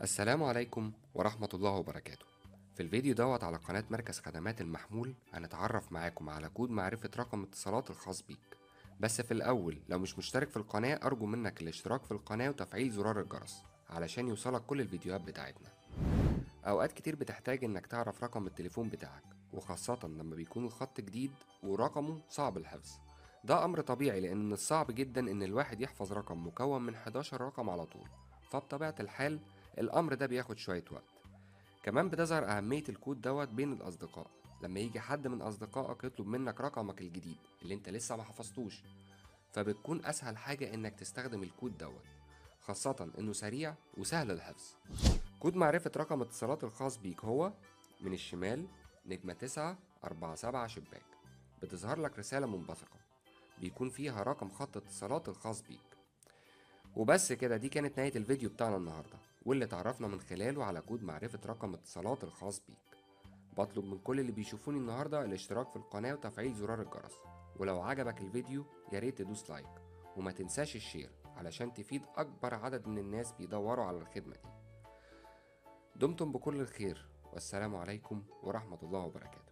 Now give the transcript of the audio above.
السلام عليكم ورحمة الله وبركاته في الفيديو دوت على قناة مركز خدمات المحمول هنتعرف معاكم على كود معرفة رقم اتصالات الخاص بيك بس في الأول لو مش مشترك في القناة أرجو منك الاشتراك في القناة وتفعيل زرار الجرس علشان يوصلك كل الفيديوهات بتاعتنا أوقات كتير بتحتاج إنك تعرف رقم التليفون بتاعك وخاصة لما بيكون الخط جديد ورقمه صعب الحفظ ده أمر طبيعي لأن من الصعب جدا إن الواحد يحفظ رقم مكون من 11 رقم على طول فبطبيعة الحال الأمر ده بياخد شوية وقت كمان بتظهر أهمية الكود دوت بين الأصدقاء لما يجي حد من أصدقائك يطلب منك رقمك الجديد اللي أنت لسه ما حفظتوش فبتكون أسهل حاجة إنك تستخدم الكود دوت خاصة إنه سريع وسهل الحفظ كود معرفة رقم اتصالات الخاص بيك هو من الشمال نجمة تسعة أربعة سبعة شباك بتظهر لك رسالة منبثقة بيكون فيها رقم خط اتصالات الخاص بيك وبس كده دي كانت نهاية الفيديو بتاعنا النهاردة واللي تعرفنا من خلاله على كود معرفة رقم اتصالات الخاص بيك بطلب من كل اللي بيشوفوني النهاردة الاشتراك في القناة وتفعيل زرار الجرس ولو عجبك الفيديو ياريت تدوس لايك وما تنساش الشير علشان تفيد أكبر عدد من الناس بيدوروا على الخدمة دي دمتم بكل الخير والسلام عليكم ورحمة الله وبركاته